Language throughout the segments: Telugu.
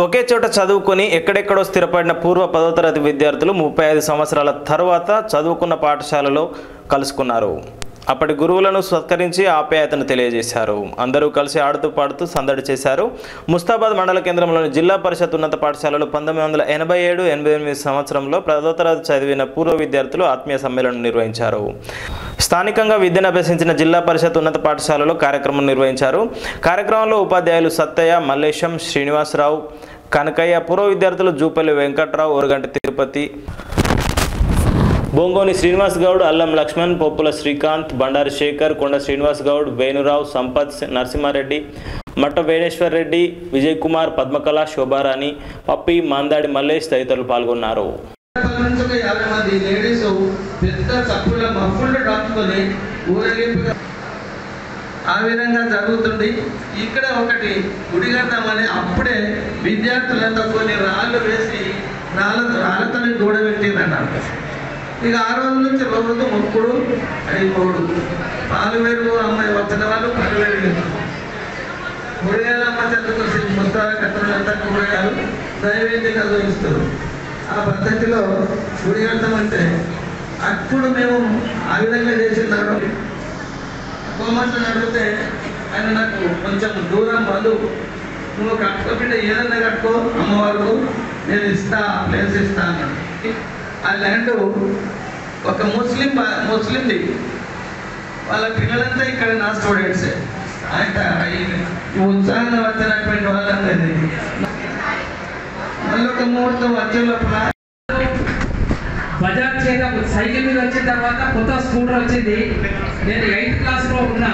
ఒకే చోట చదువుకొని ఎక్కడెక్కడో స్థిరపడిన పూర్వ పదో తరగతి విద్యార్థులు ముప్పై ఐదు సంవత్సరాల తరువాత చదువుకున్న పాఠశాలలో కలుసుకున్నారు అప్పటి గురువులను సత్కరించి ఆప్యాయతను తెలియజేశారు అందరూ కలిసి ఆడుతూ పాడుతూ సందడి చేశారు ముస్తాబాద్ మండల కేంద్రంలోని జిల్లా పరిషత్ ఉన్నత పాఠశాలలో పంతొమ్మిది వందల ఎనభై ఏడు ఎనభై ఎనిమిది సంవత్సరంలో పదో తరగతి చదివిన పూర్వ విద్యార్థులు ఆత్మీయ సమ్మేళనం నిర్వహించారు స్థానికంగా విద్యను అభ్యసించిన జిల్లా పరిషత్ ఉన్నత పాఠశాలలో కార్యక్రమం నిర్వహించారు కార్యక్రమంలో ఉపాధ్యాయులు సత్తయ్య మల్లేశం శ్రీనివాసరావు కనకయ్య పూర్వ విద్యార్థులు జూపల్లి వెంకట్రావు ఓరగంటి తిరుపతి బొంగోని శ్రీనివాస్ గౌడ్ అల్లం లక్ష్మణ్ పొప్పుల శ్రీకాంత్ బండారి శేఖర్ కొండ శ్రీనివాస్ గౌడ్ వేణురావు సంపత్ నరసింహారెడ్డి మట్ట వేణేశ్వర్ రెడ్డి విజయ్ కుమార్ పద్మకళ శోభారాణి పప్పి మాందాడి మల్లేష్ తదితరులు పాల్గొన్నారు పల్లె నుంచి ఒక యాభై మంది లేడీస్ పెద్ద చప్పుల మఫుళ్ళు డాక్చుకొని ఊరేగింపుగా ఆ విధంగా జరుగుతుంది ఇక్కడ ఒకటి గుడి కడదామని అప్పుడే విద్యార్థులంతా కొన్ని రాళ్ళు వేసి రాళ్ళ రాళ్ళతో గోడబెట్టిందన్నారు ఇక ఆ రోజు నుంచి రోజు మొక్కుడు అది మూడు పాలు వేరు అమ్మాయి వచ్చిన వాళ్ళు పాలు వేరు కూరగాయలు అమ్మ చదువుకొచ్చి ముస్తాల కట్టడంతా కూరగాయలు నైవేద్యంగా చూపిస్తారు ఆ పద్ధతిలో గుడి కడతామంటే అప్పుడు మేము ఆ విధంగా చేసినాడు కోమంటలు అడిగితే ఆయన నాకు కొంచెం దూరం బంధువు నువ్వు కట్టుకో బిడ్డ ఏదన్నా కట్టుకో అమ్మవారు నేను ఇస్తా ప్లేస్ ఇస్తా అన్నాడు ఆ ల్యాండ్ ఒక ముస్లిం బా- ముస్లింది వాళ్ళ పిల్లలంతా ఇక్కడ నా స్టూడెంట్సే ఆయన ఈ- ఈ ఉత్సాహంగా వచ్చినటువంటి వాళ్ళందరినీ మళ్ళీ ఒక ముహూర్తం వచ్చే లోపల బజాజ్ చేత సైకిల్ మీద వచ్చిన తర్వాత కొత్త స్కూటర్ వచ్చింది నేను ఎయిత్ క్లాస్ లో ఉన్నా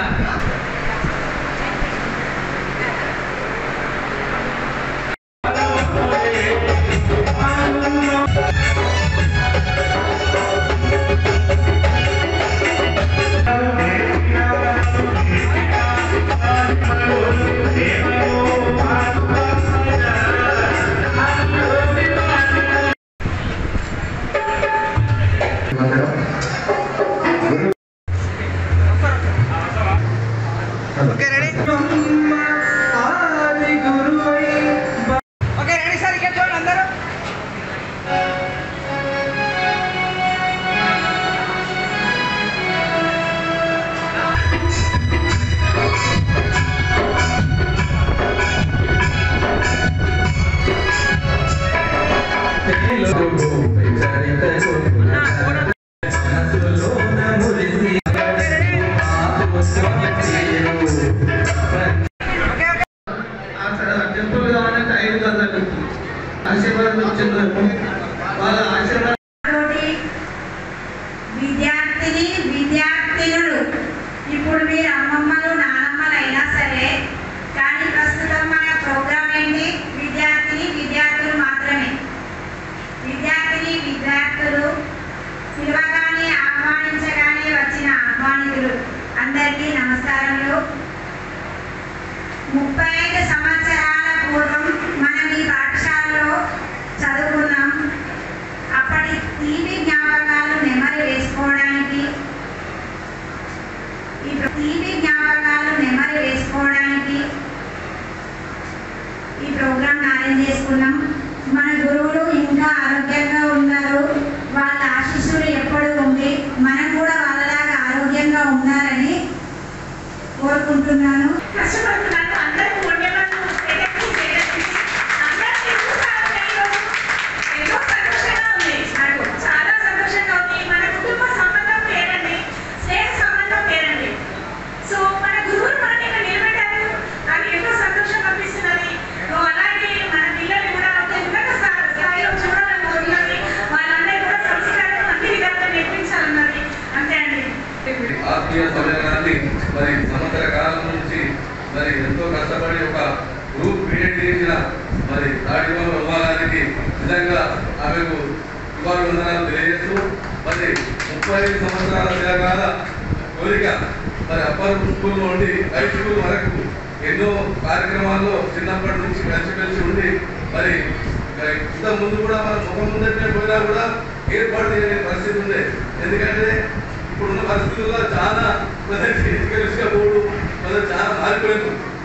ఓకే రెడీ సార్ ఇక్కడ చూడండి అందరూ ఓకే ఓకే అక్కడ టెంపుల్ కావాలంటే ఐదు గంటలకు ఆశీర్వాదం ఇచ్చిండ్రు వాళ్ళ ఆశీర్వాదం తోటి విద్యార్థిని విద్యార్థినులు ఇప్పుడు మీరు అమ్మమ్మలు నానమ్మలు అయినా సరే కానీ ప్రస్తుతం మన ప్రోగ్రామ్ ఏంటి విద్యార్థిని విద్యార్థులు మాత్రమే విద్యార్థిని విద్యార్థులు పిలవగానే ఆహ్వానించగానే వచ్చిన ఆహ్వానితులు అందరికీ నమస్కారములు ముప్పై ఐదు సంవత్సరాల పూర్వం మనం ఈ పాఠశాలలో చదువుకున్నాం అప్పటి తీపి జ్ఞాపకాలు నెమరు వేసుకోవడానికి ఈ ప్ర- తీపి జ్ఞాపకాలు నెమరు వేసుకోవడానికి ఈ ప్రోగ్రామ్ అరేంజ్ చేసుకున్నాం మన గురువులు ఇంకా ఆరోగ్యంగా ఉన్నారు వాళ్ళ ఆశీస్సులు ఎప్పుడు ఉంది మనం కూడా వాళ్ళలాగా ఆరోగ్యంగా ఉన్నారని కోరుకుంటున్నాను కష్టపడుతున్నాను అందరికీ వండేవాళ్ళు ఎక్కడికి చేయండి అందరికీ చూసారు ఈరోజు ఎంతో సంతోషంగా ఉంది నాకు చాలా సంతోషంగా ఉంది మన కుటుంబ సంబంధం పేరండి స్నేహ సంబంధం పేరండి సో మన గురువులు మనకి ఇక్కడ నిలబెట్టారు నాకు ఎంతో సంతోషం అనిపిస్తున్నది సో అలాగే మన పిల్లలు కూడా ఒక ఉన్నత స్థా- స్థాయిలో చూడాలని కోరుతున్నది వాళ్ళందరూ కూడా సంస్కారం అన్ని విధాలుగా నేర్పించాలన్నది అంతే అండి ఆత్మీయ సమ్మేళనాన్ని మరి సంవత్సర కాలం నుంచి మరి ఎంతో కష్టపడి ఒక గ్రూప్ క్రియేట్ చేసిన మరి తాడివాళ్ళ విభాగానికి నిజంగా ఆమెకు ఇవాళ వందనాలు తెలియజేస్తూ మరి ముప్పై ఐదు సంవత్సరాల తెలంగాణ కోరిక మరి అప్పర్ స్కూల్ నుండి హై స్కూల్ వరకు ఎన్నో కార్యక్రమాల్లో చిన్నప్పటి నుంచి కలిసిమెలిసి ఉండి మరి మరి ఇంత ముందు కూడా మన ముఖం ముందటే పోయినా కూడా ఏర్పాటు చేయని పరిస్థితి ఉంది ఎందుకంటే ఇప్పుడున్న పరిస్థితుల్లో చాలా కొందరికి ఎడ్యుకేషన్గా పోడు కొందరు చాలా మారిపోయింది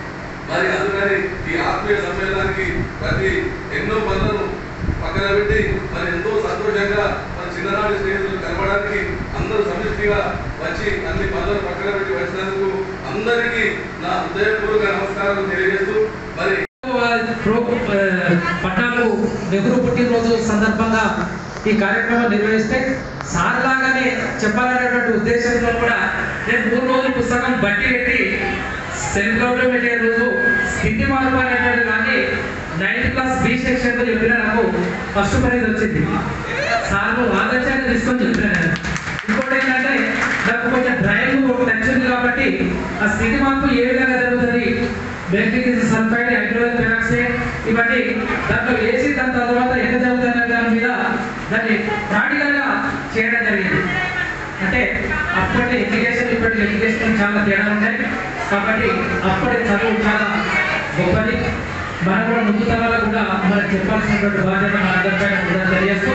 మరి అందుకని ఈ ఆత్మీయ సమ్మేళనానికి ప్రతి ఎన్నో పనులను పక్కన పెట్టి మరి ఎంతో సంతోషంగా మన చిన్ననాటి స్నేహితులు కలపడానికి అందరూ సమిష్టిగా వచ్చి అన్ని పనులను పక్కన పెట్టి వచ్చినందుకు అందరికీ నా హృదయపూర్వక నమస్కారాలు తెలియజేస్తూ మరి ప్రో- ఆ, పట్నాలు నెహ్రూ పుట్టినరోజు సందర్భంగా ఈ కార్యక్రమం నిర్వహిస్తే సార్ లాగానే చెప్పాలనేటువంటి ఉద్దేశంతో కూడా నేను మూడు రోజులు పుస్తకం బట్టి పెట్టి సెంట్రల్ పెట్టే రోజు స్థితి మార్పు అనేటువంటి దాన్ని నైన్త్ క్లాస్ బి సెక్షన్ లో చెప్పిన నాకు ఫస్ట్ ప్రైజ్ వచ్చింది సార్ ఆదర్శాన్ని తీసుకొని చెప్పిన నేను. ఇంకోటి ఏంటంటే నాకు కొంచెం డ్రైవింగ్ ఒక టచ్ ఉంది కాబట్టి ఆ స్థితి మార్పు ఏ విధంగా జరుగుతుంది మెగ్నీషియం సల్ఫైడ్ హైడ్రోజన్ పెరాక్సైడ్ ఇవన్నీ దాంట్లో వేసి దాని తర్వాత ఎంత జరుగుతుంది దాని మీద దాన్ని ప్రాక్టికల్ గా చేయడం జరిగింది అంటే అప్పటి ఎడ్యుకేషన్ ఇప్పటి ఎడ్యుకేషన్ చాలా తేడా ఉంటాయి కాబట్టి అప్పటి చదువు చాలా గొప్పది మనం కూడా ముందు తరాలకు కూడా మనకు చెప్పాల్సినటువంటి బాధ్యత మన అందరిపై